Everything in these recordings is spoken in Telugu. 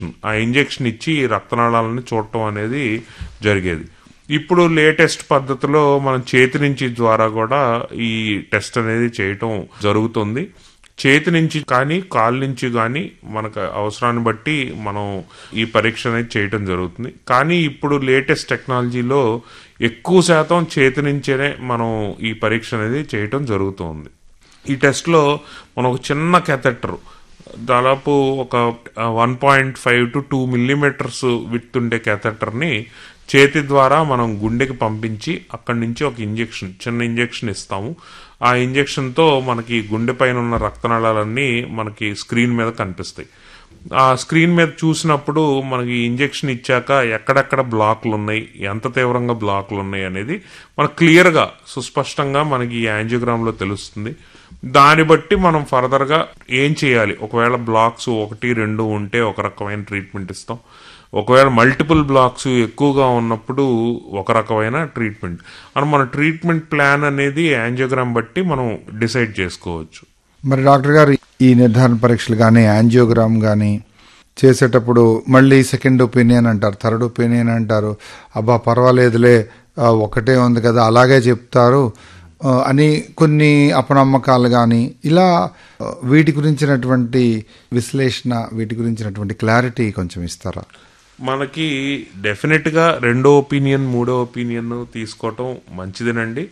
ఆ ఇంజెక్షన్ ఇచ్చి రక్తనాళాలను చూడటం అనేది జరిగేది ఇప్పుడు లేటెస్ట్ పద్ధతిలో మనం చేతి నుంచి ద్వారా కూడా ఈ టెస్ట్ అనేది చేయటం జరుగుతుంది చేతి నుంచి కానీ కాలు నుంచి కానీ మనకు అవసరాన్ని బట్టి మనం ఈ పరీక్ష అనేది చేయటం జరుగుతుంది కానీ ఇప్పుడు లేటెస్ట్ టెక్నాలజీలో ఎక్కువ శాతం చేతి నుంచేనే మనం ఈ పరీక్ష అనేది చేయటం జరుగుతుంది ఈ టెస్ట్లో మనం ఒక చిన్న కెథెటర్ దాదాపు ఒక one point five to two millimetres width ఉండే కెథెటర్ని చేతి ద్వారా మనం గుండెకి పంపించి అక్కడి నుంచి ఒక ఇంజెక్షన్ చిన్న ఇంజెక్షన్ ఇస్తాము ఆ ఇంజెక్షన్తో మనకి గుండె పైన ఉన్న రక్తనాళాలన్నీ మనకి స్క్రీన్ మీద కనిపిస్తాయి ఆ స్క్రీన్ మీద చూసినప్పుడు మనకి ఇంజెక్షన్ ఇచ్చాక ఎక్కడెక్కడ బ్లాక్లు ఉన్నాయి ఎంత తీవ్రంగా బ్లాక్లు ఉన్నాయి అనేది మనకు క్లియర్గా సుస్పష్టంగా మనకి ఈ యాంజియోగ్రామ్లో తెలుస్తుంది దాన్ని బట్టి మనం ఫర్దర్గా ఏం చేయాలి ఒకవేళ బ్లాక్స్ ఒకటి రెండు ఉంటే ఒక రకమైన ట్రీట్మెంట్ ఇస్తాం ఒకవేళ మల్టిపుల్ బ్లాక్స్ ఎక్కువగా ఉన్నప్పుడు ఒక రకమైన ట్రీట్మెంట్ అని మన ట్రీట్మెంట్ ప్లాన్ అనేది యాంజియోగ్రామ్ బట్టి మనం డిసైడ్ చేసుకోవచ్చు మరి డాక్టర్ గారు ఈ నిర్ధారణ పరీక్షలు కానీ యాంజియోగ్రామ్ కానీ చేసేటప్పుడు మళ్ళీ సెకండ్ ఒపీనియన్ అంటారు థర్డ్ ఒపీనియన్ అంటారు అబ్బా పర్వాలేదులే ఆ, ఒకటే ఉంది కదా అలాగే చెప్తారు ఆ, అని కొన్ని అపనమ్మకాలు కానీ ఇలా ఆ, వీటి గురించినటువంటి విశ్లేషణ వీటి గురించినటువంటి క్లారిటీ కొంచెం ఇస్తారా మనకి డెఫినెట్ గా రెండో ఒపీనియన్ మూడో ఒపీనియన్ తీసుకోవటం మంచిదేనండి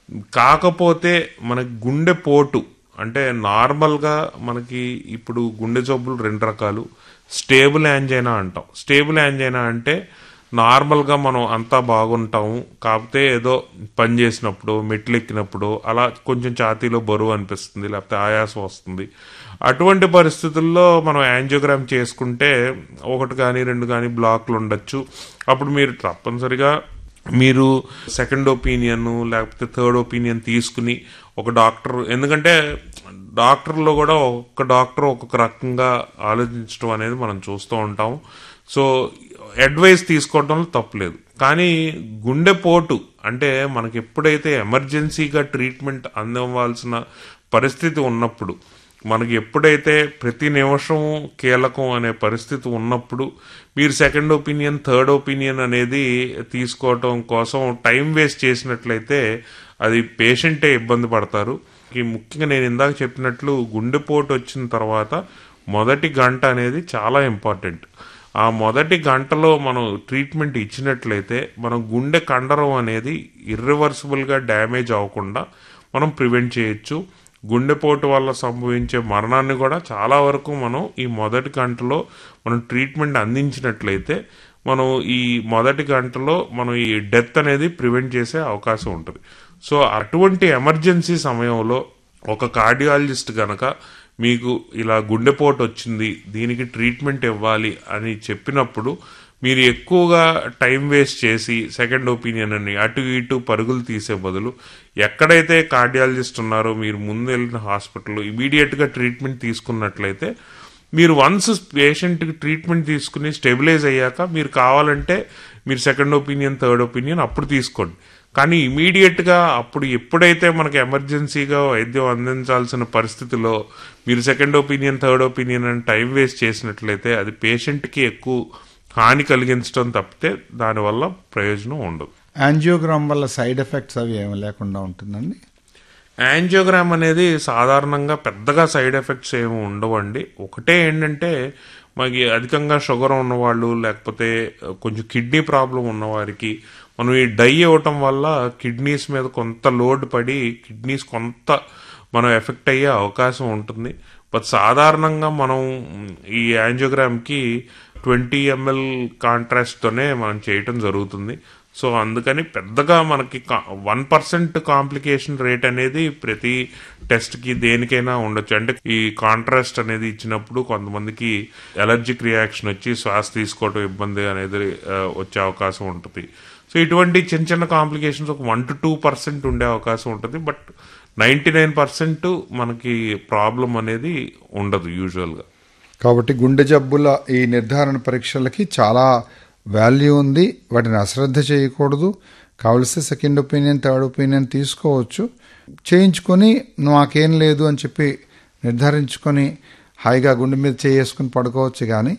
కాకపోతే మనకి గుండె పోటు అంటే నార్మల్ గా మనకి ఇప్పుడు గుండె జబ్బులు రెండు రకాలు స్టేబుల్ యాంజైనా అంటాం స్టేబుల్ యాంజైనా అంటే నార్మల్ గా మనం అంతా బాగుంటాము కాకపోతే ఏదో పని చేసినప్పుడు మెట్లు ఎక్కినప్పుడు అలా కొంచెం ఛాతీలో బరువు అనిపిస్తుంది లేకపోతే ఆయాసం వస్తుంది అటువంటి పరిస్థితుల్లో మనం యాంజియోగ్రామ్ చేసుకుంటే ఒకటి కానీ రెండు కానీ బ్లాక్లు ఉండొచ్చు అప్పుడు మీరు తప్పనిసరిగా మీరు సెకండ్ ఒపీనియన్ లేకపోతే థర్డ్ ఒపీనియన్ తీసుకుని ఒక డాక్టర్ ఎందుకంటే డాక్టర్లో కూడా ఒక్కొక్క డాక్టర్ ఒక్కొక్క రకంగా ఆలోచించడం అనేది మనం చూస్తూ ఉంటాం సో అడ్వైస్ తీసుకోవడంలో తప్పులేదు కానీ గుండెపోటు అంటే మనకి ఎప్పుడైతే ఎమర్జెన్సీగా ట్రీట్మెంట్ అందవలసిన పరిస్థితి ఉన్నప్పుడు మనకి ఎప్పుడైతే ప్రతి నిమిషం కీలకం అనే పరిస్థితి ఉన్నప్పుడు మీరు సెకండ్ ఒపీనియన్ థర్డ్ ఒపీనియన్ అనేది తీసుకోవటం కోసం టైం వేస్ట్ చేసినట్లయితే అది పేషెంటే ఇబ్బంది పడతారు ఈ ముఖ్యంగా నేను ఇందాక చెప్పినట్లు గుండెపోటు వచ్చిన తర్వాత మొదటి గంట అనేది చాలా ఇంపార్టెంట్ ఆ మొదటి గంటలో మనం ట్రీట్మెంట్ ఇచ్చినట్లయితే మనం గుండె కండరం అనేది ఇర్రివర్సిబుల్గా డ్యామేజ్ అవ్వకుండా మనం ప్రివెంట్ చేయొచ్చు గుండెపోటు వల్ల సంభవించే మరణాన్ని కూడా చాలా వరకు మనం ఈ మొదటి గంటలో మనం ట్రీట్మెంట్ అందించినట్లయితే మనం ఈ మొదటి గంటలో మనం ఈ డెత్ అనేది ప్రివెంట్ చేసే అవకాశం ఉంటుంది సో అటువంటి ఎమర్జెన్సీ సమయంలో ఒక కార్డియాలజిస్ట్ గనక మీకు ఇలా గుండెపోటు వచ్చింది దీనికి ట్రీట్మెంట్ ఇవ్వాలి అని చెప్పినప్పుడు మీరు ఎక్కువగా టైం వేస్ట్ చేసి సెకండ్ ఒపీనియన్ అని అటు ఇటు పరుగులు తీసే బదులు ఎక్కడైతే కార్డియాలజిస్ట్ ఉన్నారో మీరు ముందు వెళ్ళిన హాస్పిటల్ ఇమీడియట్గా ట్రీట్మెంట్ తీసుకున్నట్లయితే మీరు వన్స్ పేషెంట్కి ట్రీట్మెంట్ తీసుకుని స్టెబిలైజ్ అయ్యాక మీరు కావాలంటే మీరు సెకండ్ ఒపీనియన్ థర్డ్ ఒపీనియన్ అప్పుడు తీసుకోండి కానీ ఇమీడియట్ గా అప్పుడు ఎప్పుడైతే మనకి ఎమర్జెన్సీగా వైద్యం అందించాల్సిన పరిస్థితిలో మీరు సెకండ్ ఒపీనియన్ థర్డ్ ఒపీనియన్ అని టైం వేస్ట్ చేసినట్లయితే అది పేషెంట్ కి ఎక్కువ హాని కలిగించడం తప్పితే దానివల్ల ప్రయోజనం ఉండదు యాంజియోగ్రామ్ వల్ల సైడ్ ఎఫెక్ట్స్ అవి ఏమి లేకుండా ఉంటుందండి యాంజియోగ్రామ్ అనేది సాధారణంగా పెద్దగా సైడ్ ఎఫెక్ట్స్ ఏమి ఉండవండి ఒకటే ఏంటంటే మనకి అధికంగా షుగర్ ఉన్నవాళ్ళు లేకపోతే కొంచెం కిడ్నీ ప్రాబ్లం ఉన్నవారికి మనం ఈ డై ఇవ్వటం వల్ల కిడ్నీస్ మీద కొంత లోడ్ పడి కిడ్నీస్ కొంత మనం ఎఫెక్ట్ అయ్యే అవకాశం ఉంటుంది బట్ సాధారణంగా మనం ఈ యాంజియోగ్రామ్కి ట్వంటీ ఎంఎల్ కాంట్రాస్ట్తోనే మనం చేయటం జరుగుతుంది సో అందుకని పెద్దగా మనకి వన్ పర్సెంట్ కాంప్లికేషన్ రేట్ అనేది ప్రతి టెస్ట్ కి దేనికైనా ఉండొచ్చు అంటే ఈ కాంట్రాస్ట్ అనేది ఇచ్చినప్పుడు కొంతమందికి ఎలర్జిక్ రియాక్షన్ వచ్చి శ్వాస తీసుకోవడం ఇబ్బంది అనేది ఆ, వచ్చే అవకాశం ఉంటుంది సో ఇటువంటి చిన్న చిన్న కాంప్లికేషన్స్ ఒక వన్ టు టూ పర్సెంట్ ఉండే అవకాశం ఉంటుంది బట్ నైంటీ నైన్ పర్సెంట్ మనకి ప్రాబ్లం అనేది ఉండదు యూజువల్గా కాబట్టి గుండె జబ్బుల ఈ నిర్ధారణ పరీక్షలకి చాలా వాల్యూ ఉంది వాటిని అశ్రద్ధ చేయకూడదు కావలసి సెకండ్ ఒపీనియన్ థర్డ్ ఒపీనియన్ తీసుకోవచ్చు చేయించుకొని నాకేం లేదు అని చెప్పి నిర్ధారించుకొని హాయిగా గుండె మీద చేసుకుని పడుకోవచ్చు కానీ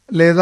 లేదా